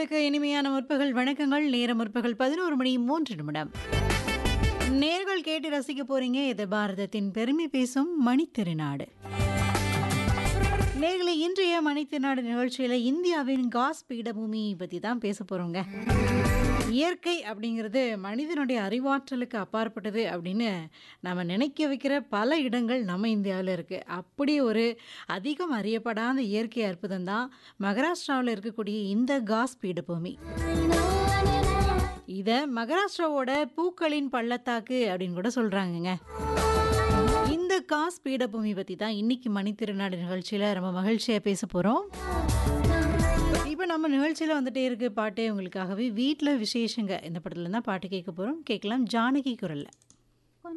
நேர்களுக்கு இனிமையான முற்பகல் வணக்கங்கள் நேரம் முற்பகல் பதினோரு மணி மூன்று நிமிடம் நேர்கள் கேட்டு ரசிக்க போறீங்க இது பாரதத்தின் பெருமை பேசும் மணித்திருநாடு நேர்களை இன்றைய மணித்திருநாடு நிகழ்ச்சியில் இந்தியாவின் காஸ் பீடபூமி பற்றி தான் பேச போகிறோங்க இயற்கை அப்படிங்கிறது மனிதனுடைய அறிவாற்றலுக்கு அப்பாற்பட்டது அப்படின்னு நம்ம நினைக்க வைக்கிற பல இடங்கள் நம்ம இந்தியாவில் இருக்குது அப்படி ஒரு அதிகம் அறியப்படாத இயற்கை அற்புதம் தான் மகாராஷ்டிராவில் இருக்கக்கூடிய இந்த காஸ் பீடபூமி இதை மகாராஷ்டிராவோட பூக்களின் பள்ளத்தாக்கு அப்படின்னு கூட சொல்கிறாங்கங்க இந்த காஸ் பீடபூமி பற்றி தான் இன்னைக்கு மணித்திருநாடு நிகழ்ச்சியில் ரொம்ப மகிழ்ச்சியாக பேச போகிறோம் இப்போ நம்ம நிகழ்ச்சியில் வந்துட்டே இருக்கு பாட்டே உங்களுக்காகவே வீட்டில் விசேஷங்க இந்த படத்துல தான் பாட்டு கேட்க போகிறோம் கேட்கலாம் ஜானகி குரலில்